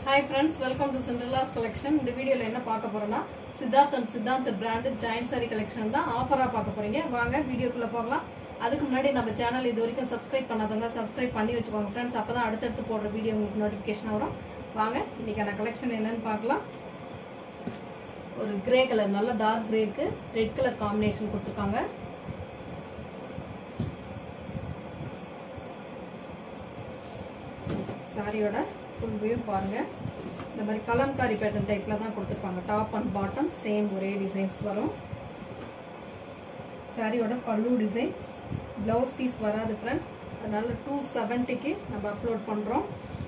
hi friends welcome to சென்ட்ரலாஸ் collection இந்த வீடியோவில் என்ன பார்க்க போறோம்னா Siddharth and Siddharth brand joint sari collection தான் ஆஃபராக பார்க்க போறீங்க வாங்க வீடியோக்குள்ளே போகலாம் அதுக்கு முன்னாடி நம்ம சேனல் இது வரைக்கும் சப்ஸ்கிரைப் பண்ணாதவங்க சப்ஸ்கிரைப் பண்ணி வச்சுக்கோங்க ஃப்ரெண்ட்ஸ் அப்போ தான் அடுத்தடுத்து போடுற வீடியோ உங்களுக்கு நோட்டிஃபிகேஷன் வரும் வாங்க இன்னைக்கான கலெக்ஷன் என்னன்னு பார்க்கலாம் ஒரு கிரே கலர் நல்ல டார்க் கிரேக்கு ரெட் கலர் காம்பினேஷன் கொடுத்துருக்காங்க சாரியோட ஃபுல் வியூ பாருங்க இந்த மாதிரி கலம்காரி பேட்டர்ன் டைப்ல தான் கொடுத்துருப்பாங்க டாப் அண்ட் பாட்டம் சேம் ஒரே டிசைன்ஸ் வரும் சாரியோட பல்லு டிசைன்ஸ் ப்ளவுஸ் பீஸ் வராது ஃப்ரெண்ட்ஸ் அதனால டூ செவன்ட்டிக்கு நம்ம அப்லோட் பண்ணுறோம்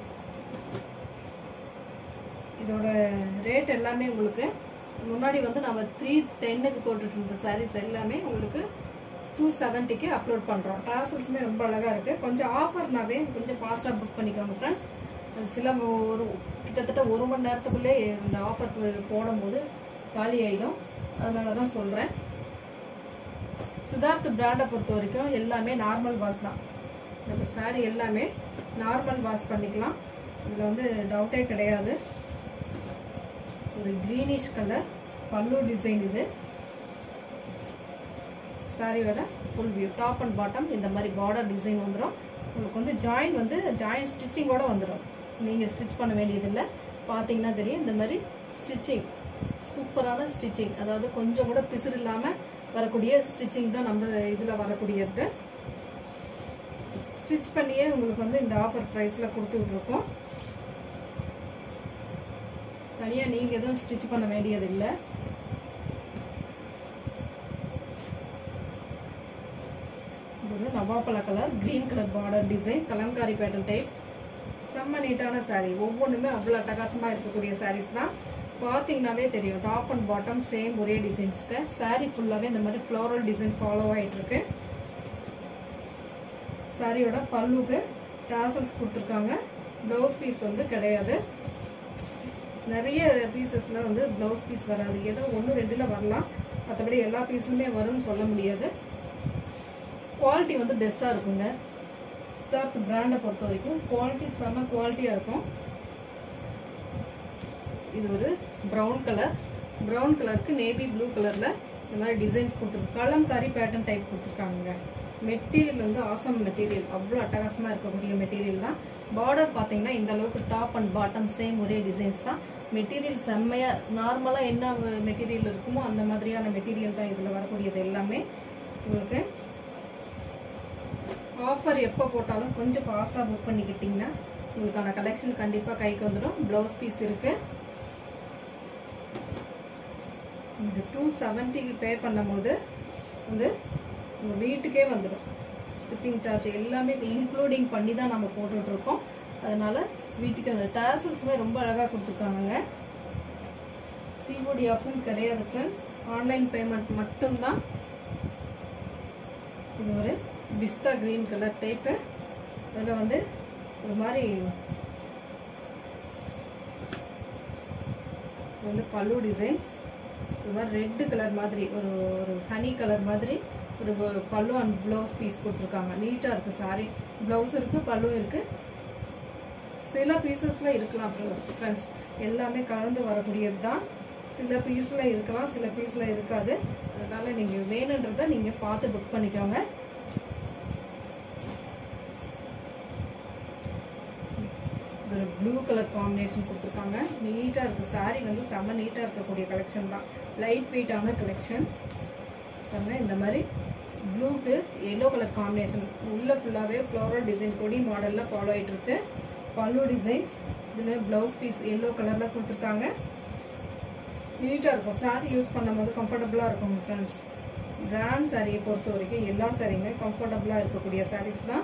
இதோட ரேட் எல்லாமே உங்களுக்கு முன்னாடி வந்து நம்ம த்ரீ டென்னுக்கு போட்டுட்டு இருந்த சாரீஸ் எல்லாமே உங்களுக்கு டூ செவன்ட்டிக்கு அப்லோட் பண்ணுறோம் ட்ராவல்ஸுமே ரொம்ப அழகாக இருக்குது கொஞ்சம் ஆஃபர்னாவே கொஞ்சம் ஃபாஸ்ட்டாக புக் பண்ணிக்கோங்க ஃப்ரெண்ட்ஸ் சில ஒரு கிட்டத்தட்ட ஒரு மணி நேரத்துக்குள்ளே இந்த ஆஃபர் போடும்போது காலி ஆகிடும் அதனால தான் சொல்கிறேன் சித்தார்த் பிராண்டை பொறுத்த வரைக்கும் எல்லாமே நார்மல் வாஷ் தான் நம்ம சாரீ எல்லாமே நார்மல் வாஷ் பண்ணிக்கலாம் இதில் வந்து டவுட்டே கிடையாது ஒரு க்ரீனிஷ் கலர் பல்லு டிசைன் இது சாரியோட full view top and bottom இந்த மாதிரி பார்டர் டிசைன் வந்துடும் உங்களுக்கு வந்து ஜாயின் வந்து ஜாயின் ஸ்டிச்சிங்கோட வந்துடும் நீங்கள் ஸ்டிச் பண்ண வேண்டியதில்லை பார்த்தீங்கன்னா தெரியும் இந்த மாதிரி ஸ்டிச்சிங் சூப்பரான ஸ்டிச்சிங் அதாவது கொஞ்சம் கூட பிசுறு இல்லாமல் வரக்கூடிய ஸ்டிச்சிங் தான் நம்ம இதில் வரக்கூடியது ஸ்டிச் பண்ணியே உங்களுக்கு வந்து இந்த ஆஃபர் ப்ரைஸில் கொடுத்துட்ருக்கோம் தனியாக நீங்கள் எதுவும் ஸ்டிச் பண்ண வேண்டியதில்லை இது நவாப்பழ colour green colour border design kalamkari pattern type செம்ம நீட்டான சாரீ ஒவ்வொன்றுமே அவ்வளோ அட்டகாசமாக இருக்கக்கூடிய சாரீஸ் தான் பார்த்தீங்கன்னாவே தெரியும் டாப் அண்ட் பாட்டம் சேம் ஒரே டிசைன்ஸ்க்கு சாரீ ஃபுல்லாகவே இந்த மாதிரி ஃப்ளோரல் டிசைன் ஃபாலோ ஆகிட்டு இருக்கு சாரியோட பல்லுக்கு டாசல்ஸ் கொடுத்துருக்காங்க ப்ளவுஸ் பீஸ் வந்து கிடையாது நிறைய பீசஸில் வந்து ப்ளவுஸ் பீஸ் வராது ஏதோ ஒன்று ரெண்டில் வரலாம் மற்றபடி எல்லா பீஸுமே வரும்னு சொல்ல முடியாது குவாலிட்டி வந்து பெஸ்ட்டாக இருக்குங்க சித்தார்த் பிராண்டை பொறுத்த வரைக்கும் குவாலிட்டி செம்ம குவாலிட்டியாக இருக்கும் இது ஒரு ப்ரௌன் கலர் ப்ரௌன் கலருக்கு நேவி ப்ளூ கலரில் இந்த மாதிரி டிசைன்ஸ் கொடுத்துருக்கு கலம்காரி பேட்டர்ன் டைப் கொடுத்துருக்காங்க மெட்டீரியல் வந்து ஆசம் மெட்டீரியல் அவ்வளோ அட்டகாசமாக இருக்கக்கூடிய மெட்டீரியல் தான் பார்டர் பார்த்தீங்கன்னா இந்த அளவுக்கு டாப் அண்ட் பாட்டம் சேம் ஒரே டிசைன்ஸ் தான் மெட்டீரியல் செம்மையாக நார்மலாக என்ன மெட்டீரியல் இருக்குமோ அந்த மாதிரியான மெட்டீரியல் தான் இதில் வரக்கூடியது எல்லாமே உங்களுக்கு ஆஃபர் எப்போ போட்டாலும் கொஞ்சம் ஃபாஸ்ட்டாக புக் பண்ணிக்கிட்டிங்கன்னா உங்களுக்கான கலெக்ஷன் கண்டிப்பாக கைக்கு வந்துடும் ப்ளவுஸ் பீஸ் இருக்குது இந்த டூ செவன்ட்டிக்கு பே பண்ணும்போது வந்து உங்கள் வீட்டுக்கே வந்துடும் ஷிப்பிங் சார்ஜ் எல்லாமே இன்க்ளூடிங் பண்ணி தான் நம்ம போட்டுட்ருக்கோம் அதனால் வீட்டுக்கு அந்த டேசல்ஸுமே ரொம்ப அழகாக கொடுத்துருக்காங்கங்க சிஓடி ஆப்ஷன் கிடையாது ஃப்ரெண்ட்ஸ் ஆன்லைன் பேமெண்ட் மட்டும்தான் இது ஒரு பிஸ்தா கிரீன் கலர் டைப்பு அதில் வந்து ஒரு மாதிரி வந்து பல்லு டிசைன்ஸ் ஒரு மாதிரி ரெட்டு கலர் மாதிரி ஒரு ஒரு ஹனி கலர் மாதிரி ஒரு பல்லு அண்ட் ப்ளவுஸ் பீஸ் கொடுத்துருக்காங்க நீட்டாக இருக்குது சாரி ப்ளவுஸ் இருக்குது பல்லும் இருக்குது சில பீசஸில் இருக்கலாம் ஃப்ரெண்ட்ஸ் எல்லாமே கலந்து வரக்கூடியது தான் சில பீஸில் இருக்கலாம் சில பீஸில் இருக்காது அதனால் நீங்கள் வேணுன்றதை நீங்கள் பார்த்து புக் பண்ணிக்கோங்க ஒரு ப்ளூ கலர் காம்பினேஷன் கொடுத்துருக்காங்க நீட்டாக இருக்குது சாரீ வந்து செம்ம நீட்டாக இருக்கக்கூடிய கலெக்ஷன் தான் லைட் வெயிட்டான கலெக்ஷன் பாருங்க இந்த மாதிரி ப்ளூக்கு எல்லோ கலர் காம்பினேஷன் உள்ள ஃபுல்லாகவே ஃப்ளோரல் டிசைன் கொடி மாடலில் ஃபாலோ ஆகிட்டு இருக்கு பல்லு டிசைன்ஸ் இதில் ப்ளவுஸ் பீஸ் எல்லோ கலரில் கொடுத்துருக்காங்க நீட்டாக இருக்கும் சாரீ யூஸ் பண்ணும்போது கம்ஃபர்டபுளாக இருக்கும் ஃப்ரெண்ட்ஸ் பிராண்ட் சாரியை பொறுத்த வரைக்கும் எல்லா சாரியுமே கம்ஃபர்டபுளாக இருக்கக்கூடிய சாரீஸ் தான்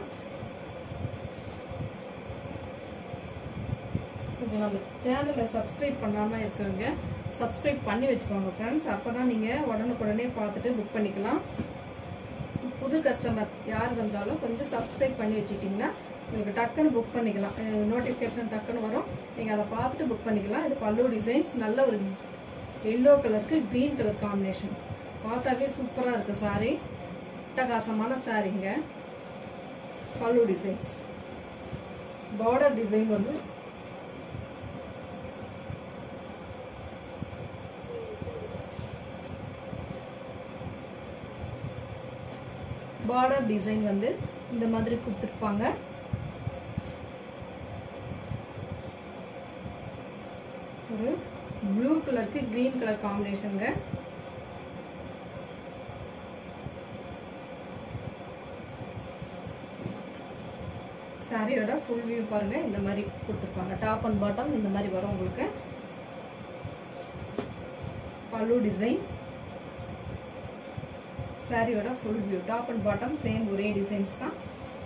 கொஞ்சம் நம்ம சேனலை சப்ஸ்கிரைப் பண்ணாமல் இருக்கிறவங்க சப்ஸ்கிரைப் பண்ணி வச்சுக்கோங்க ஃப்ரெண்ட்ஸ் அப்போ தான் நீங்கள் உடனுக்குடனே பார்த்துட்டு புக் பண்ணிக்கலாம் புது கஸ்டமர் யார் வந்தாலும் கொஞ்சம் சப்ஸ்கிரைப் பண்ணி வச்சுக்கிட்டிங்கன்னா உங்களுக்கு டக்குன்னு புக் பண்ணிக்கலாம் நோட்டிஃபிகேஷன் டக்குன்னு வரும் நீங்கள் அதை பார்த்துட்டு புக் பண்ணிக்கலாம் இது பல்லு டிசைன்ஸ் நல்ல ஒரு எல்லோ கலருக்கு க்ரீன் கலர் காம்பினேஷன் பார்த்தாவே சூப்பராக இருக்குது சாரீ அட்டகாசமான சாரீங்க பல்லு டிசைன்ஸ் பார்டர் டிசைன் வந்து பார்டர் டிசைன் வந்து இந்த மாதிரி கொடுத்துருப்பாங்க ஒரு ப்ளூ கலருக்கு க்ரீன் கலர் காம்பினேஷனுங்க சாரியோட ஃபுல் வியூ பாருங்க இந்த மாதிரி கொடுத்துருப்பாங்க டாப் அண்ட் பாட்டம் இந்த மாதிரி வரும் உங்களுக்கு பல்லு டிசைன் சாரியோட full view top and bottom same ஒரே டிசைன்ஸ் தான்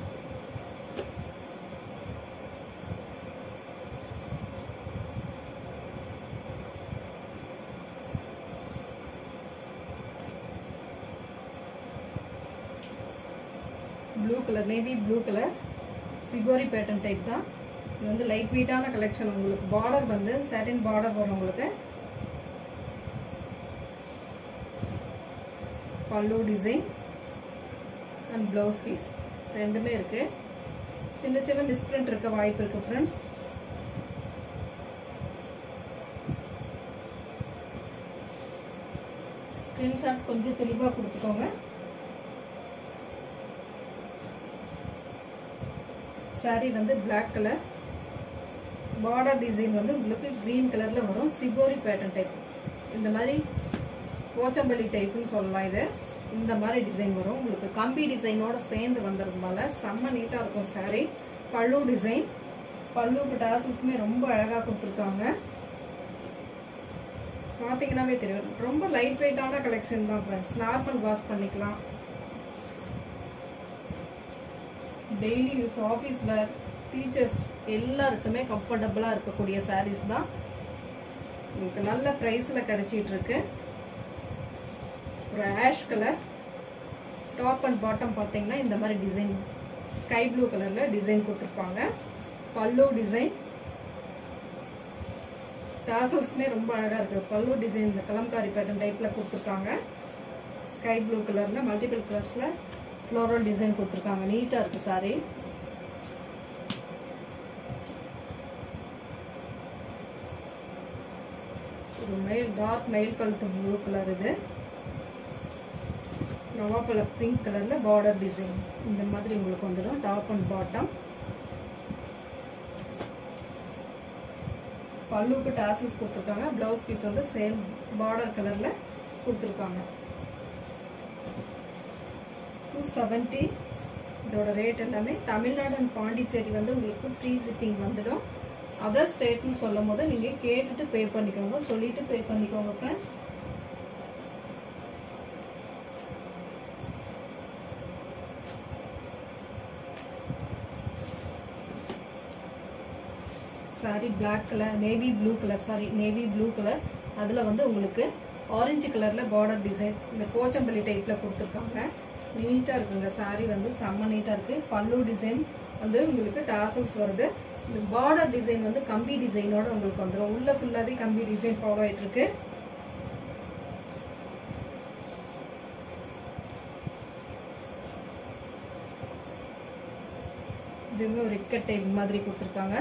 blue colour navy blue colour shibori pattern type தான் இது வந்து லைட் வெயிட்டான கலெக்ஷன் உங்களுக்கு பார்டர் வந்து சாட்டின் பார்டர் வரும் உங்களுக்கு pallu design and blouse piece ரெண்டுமே இருக்கு சின்ன சின்ன மிஸ்பிரிண்ட் இருக்க வாய்ப்பு இருக்கு ஃப்ரெண்ட்ஸ் ஸ்க்ரீன்ஷாட் கொஞ்சம் தெளிவாக கொடுத்துக்கோங்க சாரி வந்து பிளாக் கலர் பார்டர் டிசைன் வந்து உங்களுக்கு க்ரீன் கலரில் வரும் சிபோரி பேட்டர்ன் டைப் இந்த மாதிரி போச்சம்பள்ளி டைப்புன்னு சொல்லலாம் இது இந்த மாதிரி டிசைன் வரும் உங்களுக்கு கம்பி டிசைனோட சேர்ந்து வந்ததுனால செம்ம நீட்டாக இருக்கும் சாரி பல்லு டிசைன் பல்லுக்கு டாசல்ஸுமே ரொம்ப அழகாக கொடுத்துருக்காங்க பார்த்தீங்கன்னாவே தெரியும் ரொம்ப லைட் வெயிட்டான கலெக்ஷன் தான் ஃப்ரெண்ட்ஸ் நார்மல் வாஷ் பண்ணிக்கலாம் daily use office wear teachers எல்லாருக்குமே கம்ஃபர்டபுளாக இருக்கக்கூடிய சாரீஸ் தான் உங்களுக்கு நல்ல ப்ரைஸில் கிடச்சிட்டு இருக்கு ஒரு ash colour top and bottom பார்த்தீங்கன்னா இந்த மாதிரி டிசைன் ஸ்கை ப்ளூ கலரில் டிசைன் கொடுத்துருப்பாங்க பல்லு டிசைன் டாசல்ஸுமே ரொம்ப அழகாக இருக்குது பல்லு டிசைன் இந்த கலம்காரி பேட்டர்ன் டைப்பில் கொடுத்துருக்காங்க ஸ்கை ப்ளூ கலரில் மல்டிபிள் கலர்ஸில் ஃப்ளோரல் டிசைன் கொடுத்துருக்காங்க நீட்டாக இருக்குது சாரி ஒரு மெயில் டார்க் மெயில் கழுத்து ப்ளூ கலர் இது நவாப்பழ பிங்க் கலரில் பார்டர் டிசைன் இந்த மாதிரி உங்களுக்கு வந்துடும் டாப் அண்ட் பாட்டம் பல்லுக்கு டாசல்ஸ் கொடுத்துருக்காங்க ப்ளவுஸ் பீஸ் வந்து சேம் பார்டர் கலரில் கொடுத்துருக்காங்க டூ செவன்ட்டி இதோட ரேட் எல்லாமே தமிழ்நாடு அண்ட் பாண்டிச்சேரி வந்து உங்களுக்கு ஃப்ரீ ஷிப்பிங் வந்துடும் அதர் ஸ்டேட்னு சொல்லும் போது நீங்கள் கேட்டுட்டு பே பண்ணிக்கோங்க சொல்லிட்டு பே பண்ணிக்கோங்க friends sari black colour navy blue colour sari navy blue colour அதில் வந்து உங்களுக்கு ஆரஞ்சு கலரில் பார்டர் டிசைன் இந்த போச்சம்பள்ளி டைப்பில் கொடுத்துருக்காங்க நீட்டாக இருக்குங்க சாரி வந்து செம்ம நீட்டாக இருக்குது பல்லு டிசைன் வந்து உங்களுக்கு டாசல்ஸ் வருது இந்த பார்டர் டிசைன் வந்து கம்பி டிசைனோட உங்களுக்கு வந்துடும் உள்ள ஃபுல்லாகவே கம்பி டிசைன் ஃபாலோ ஆகிட்டு இருக்கு இதுவுமே ஒரு இக்கட் டைப் மாதிரி கொடுத்துருக்காங்க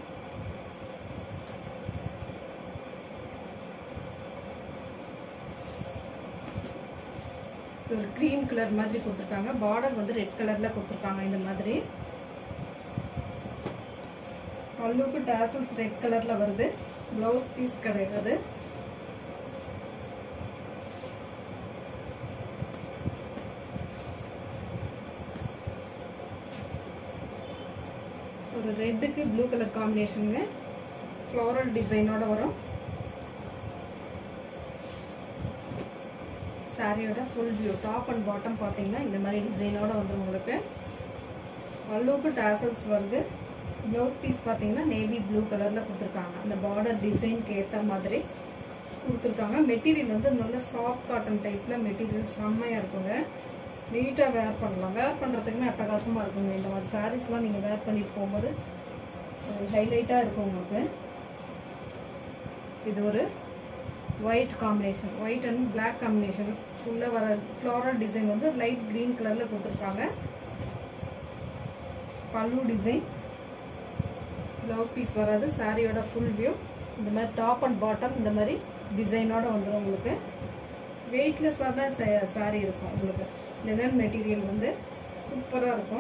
ஒரு க்ரீம் கலர் மாதிரி கொடுத்துருக்காங்க பார்டர் வந்து ரெட் கலரில் கொடுத்துருக்காங்க இந்த மாதிரி பல்லுக்கு டாசல்ஸ் ரெட் கலரில் வருது ப்ளவுஸ் பீஸ் கிடையாது ஒரு ரெட்டுக்கு ப்ளூ கலர் காம்பினேஷனுங்க ஃப்ளோரல் டிசைனோட வரும் சாரியோட full view top and bottom பார்த்தீங்கன்னா இந்த மாதிரி டிசைனோட வந்துடும் உங்களுக்கு பல்லுக்கு டாசல்ஸ் வருது ப்ளவுஸ் பீஸ் பார்த்தீங்கன்னா நேவி ப்ளூ கலரில் கொடுத்துருக்காங்க அந்த பார்டர் டிசைனுக்கு ஏற்ற மாதிரி கொடுத்துருக்காங்க மெட்டீரியல் வந்து நல்ல சாஃப்ட் காட்டன் டைப்பில் மெட்டீரியல் செம்மையாக இருக்குங்க நீட்டாக வேர் பண்ணலாம் வேர் பண்ணுறதுக்குமே அட்டகாசமாக இருக்குங்க இந்த மாதிரி சாரீஸ்லாம் நீங்கள் வேர் பண்ணிட்டு போகும்போது ஹைலைட்டாக இருக்கும் உங்களுக்கு இது ஒரு white combination white and black combination உள்ளே வர ஃப்ளாரல் டிசைன் வந்து லைட் க்ரீன் கலரில் கொடுத்துருக்காங்க பல்லு டிசைன் ப்ளவுஸ் பீஸ் வராது சாரியோட ஃபுல் வியூ இந்த மாதிரி டாப் அண்ட் பாட்டம் இந்த மாதிரி டிசைனோட வந்துடும் உங்களுக்கு வெயிட்லெஸ்ஸாக தான் சாரி இருக்கும் உங்களுக்கு லினன் மெட்டீரியல் வந்து சூப்பராக இருக்கும்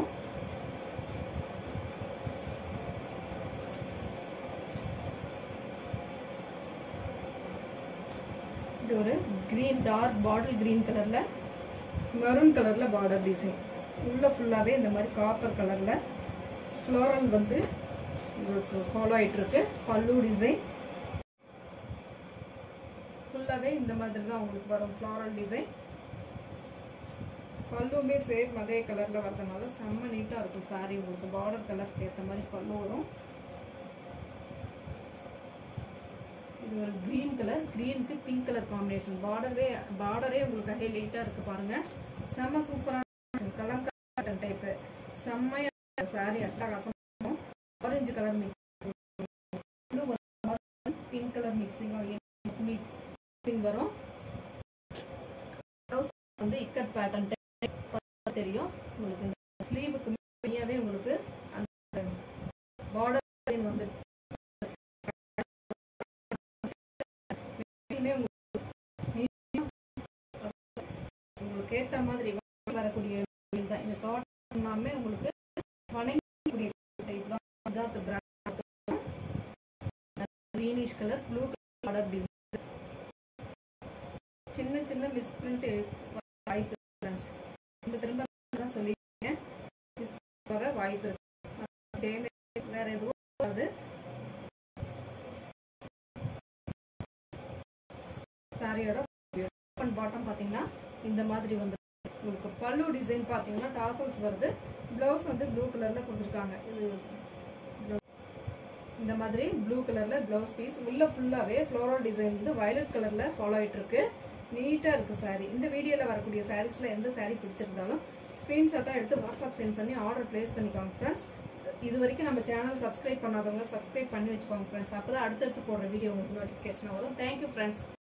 இது ஒரு க்ரீன் டார்க் பாட்டில் க்ரீன் கலரில் மெரூன் கலரில் பார்டர் டிசைன் உள்ளே ஃபுல்லாகவே இந்த மாதிரி காப்பர் கலரில் ஃப்ளோரல் வந்து உங்களுக்கு ஃபாலோ ஆகிட்டுருக்கு பல்லு டிசைன் ஃபுல்லாகவே இந்த மாதிரி தான் உங்களுக்கு வரும் ஃப்ளாரல் டிசைன் பல்லுமே சேம் அதே கலரில் வரதுனால செம்ம நீட்டாக இருக்கும் சாரி உங்களுக்கு பார்டர் கலருக்கு ஏற்ற மாதிரி பல்லு வரும் இது ஒரு க்ரீன் கலர் க்ரீனுக்கு பிங்க் கலர் காம்பினேஷன் பார்டரே பார்டரே உங்களுக்கு அப்படியே லைட்டாக இருக்குது பாருங்கள் செம்ம சூப்பரான கலம்காட்டன் டைப்பு செம்மையாக சாரி அட்டகாசம் orange colour mix pink colour mixing mixing வரும் வந்து இக்கட் பேட்டர்ன் தெரியும் உங்களுக்கு இந்த ஸ்லீவுக்கு மெய்யாவே உங்களுக்கு அந்த பார்டர் வந்து உங்களுக்கு ஏற்ற மாதிரி வரக்கூடிய தான் இந்த காட்டன் எல்லாமே உங்களுக்கு வணங்கக்கூடிய டைப் தான் இதாத்து brand greenish colour blue colour design சின்ன சின்ன மிஸ்பிரிண்ட் வாய்ப்பு ஃப்ரெண்ட்ஸ் திரும்ப திரும்ப தான் சொல்லியிருக்கேன் மிஸ் வர வாய்ப்பு இருக்கு டேமேஜ் வேற எதுவும் வராது சாரியோட பாட்டம் பார்த்தீங்கன்னா இந்த மாதிரி வந்து உங்களுக்கு பல்லு டிசைன் பார்த்தீங்கன்னா டாசல்ஸ் வருது ப்ளவுஸ் வந்து ப்ளூ கலரில் கொடுத்துருக்காங்க இது இந்த மாதிரி ப்ளூ கலரில் ப்ளவுஸ் பீஸ் உள்ள ஃபுல்லாகவே ஃப்ளோரல் டிசைன் வந்து வயலட் கலரில் ஃபாலோ ஆகிட்டு இருக்கு நீட்டாக இருக்குது சாரீ இந்த வீடியோவில் வரக்கூடிய சாரீஸில் எந்த சாரீ பிடிச்சிருந்தாலும் ஸ்க்ரீன்ஷாட்டாக எடுத்து வாட்ஸ்அப் சென்ட் பண்ணி ஆர்டர் ப்ளேஸ் பண்ணிக்கோங்க ஃப்ரெண்ட்ஸ் இது வரைக்கும் நம்ம சேனல் சப்ஸ்கிரைப் பண்ணாதவங்க சப்ஸ்கிரைப் பண்ணி வச்சுக்கோங்க ஃப்ரெண்ட்ஸ் அப்போ தான் அடுத்தடுத்து போடுற வீடியோ உங்களுக்கு நோட்டிஃபிகேஷன் வரும் தேங்க்யூ ஃப்ரெண்ட்ஸ்